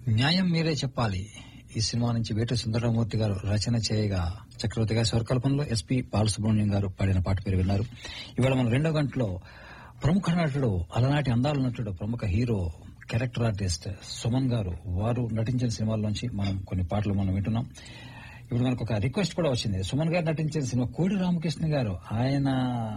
న్యాయం మీరే చెప్పాలి ఈ సినిమా నుంచి వేటు సుందరమూర్తి గారు రచన చేయగా చక్రవర్తి గారి స్వరకల్పనలో ఎస్పి బాలసుబ్రహ్మణ్యం గారు పాడిన పాట పేరు విన్నారు ఇవాళ మన రెండో గంటలో ప్రముఖ నటుడు అలనాటి అందాల నటుడు ప్రముఖ హీరో క్యారెక్టర్ ఆర్టిస్ట్ సుమన్ గారు వారు నటించిన సినిమాల్లోంచి మనం కొన్ని పాటలు మనం వింటున్నాం ఇప్పుడు మనకు ఒక రిక్వెస్ట్ కూడా వచ్చింది సుమన్ గారు నటించిన సినిమా కోడి రామకృష్ణ గారు ఆయన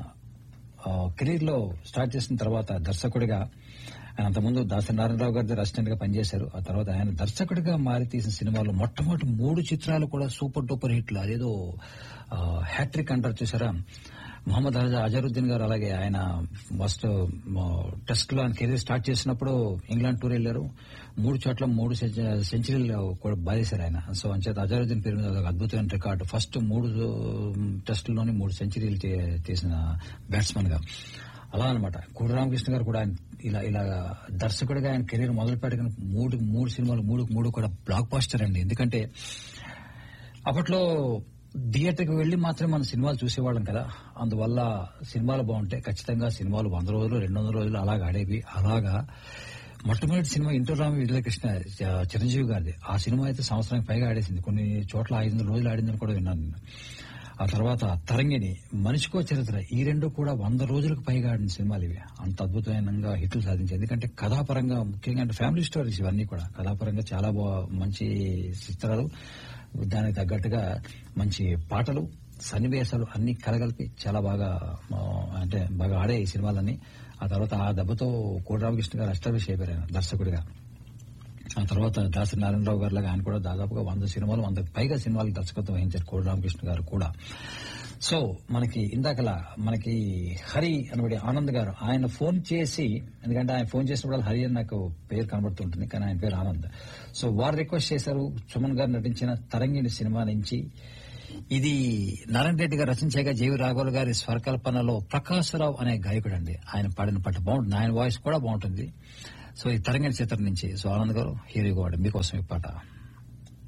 కెరీర్ లో స్టార్ట్ చేసిన తర్వాత దర్శకుడిగా ఆయన అంతకుముందు దాసరి నారాయణరావు గారి అసిస్టెంట్ గా పనిచేశారు ఆ తర్వాత ఆయన దర్శకుడిగా మారి తీసిన సినిమాలు మొట్టమొదటి మూడు చిత్రాలు కూడా సూపర్ డూపర్ హిట్లు అదేదో హ్యాట్రిక్ అంటారు చూసారా మొహమ్మద్ అజరుద్దీన్ గారు అలాగే ఆయన ఫస్ట్ టెస్ట్ లో ఆయన కెరీర్ స్టార్ట్ చేసినప్పుడు ఇంగ్లాండ్ టూర్ వెళ్లారు మూడు చోట్ల మూడు సెంచరీలు కూడా బాధేశారు ఆయన సో అంచేత అజరుద్దీన్ పేరు మీద ఒక అద్భుతమైన రికార్డు ఫస్ట్ మూడు టెస్టుల్లోని మూడు సెంచరీలు చేసిన బ్యాట్స్మెన్ గా అలా అనమాట కోడి రామకృష్ణ గారు కూడా ఆయన ఇలా ఇలా దర్శకుడిగా ఆయన కెరీర్ మొదలు పెట్టిన మూడు మూడు సినిమాలు మూడు మూడు కూడా బ్లాక్ బాస్టర్ అండి ఎందుకంటే అప్పట్లో థియేటర్కి వెళ్లి మాత్రమే మనం సినిమాలు చూసేవాళ్ళం కదా అందువల్ల సినిమాలు బాగుంటాయి ఖచ్చితంగా సినిమాలు వంద రోజులు రెండు వందల రోజులు అలాగా ఆడేవి అలాగా మొట్టమొదటి సినిమా ఇంటర్రామి విజయకృష్ణ చిరంజీవి గారిది ఆ సినిమా అయితే సంవత్సరానికి పైగా ఆడేసింది కొన్ని చోట్ల ఐదు వందల రోజులు ఆడిందని కూడా విన్నాను నేను ఆ తర్వాత తరంగిణి మనిషికో చరిత్ర ఈ రెండు కూడా వంద రోజులకు పైగా ఆడిన సినిమాలు ఇవి అంత అద్భుతమైన హిట్లు సాధించాయి ఎందుకంటే కథాపరంగా ముఖ్యంగా అంటే ఫ్యామిలీ స్టోరీస్ ఇవన్నీ కూడా కథాపరంగా చాలా మంచి చిత్రాలు దానికి తగ్గట్టుగా మంచి పాటలు సన్నివేశాలు అన్ని కలగలిపి చాలా బాగా అంటే బాగా ఆడే ఈ సినిమాలన్నీ ఆ తర్వాత ఆ దెబ్బతో కోడి రామకృష్ణ గారు అష్టాభిష్ అయిపోయారు ఆయన దర్శకుడిగా ఆ తర్వాత దాసరి నారాయణరావు గారు లాగా ఆయన కూడా దాదాపుగా వంద సినిమాలు వంద పైగా సినిమాలు దర్శకత్వం వహించారు కోడి రామకృష్ణ గారు కూడా సో మనకి ఇందాకలా మనకి హరి అనబడి ఆనంద్ గారు ఆయన ఫోన్ చేసి ఎందుకంటే ఆయన ఫోన్ చేసినప్పుడు హరి అని నాకు పేరు కనబడుతుంటుంది కానీ ఆయన పేరు ఆనంద్ సో వారు రిక్వెస్ట్ చేశారు సుమన్ గారు నటించిన తరంగిణి సినిమా నుంచి ఇది నారాయణ రెడ్డి గారు రచించగా జేవి రాఘవులు గారి స్వరకల్పనలో ప్రకాశరావు అనే గాయకుడు అండి ఆయన పాడిన పాట బాగుంటుంది ఆయన వాయిస్ కూడా బాగుంటుంది సో ఈ తరంగిణి చిత్రం నుంచి సో ఆనంద్ గారు హీరో మీకోసం ఈ పాట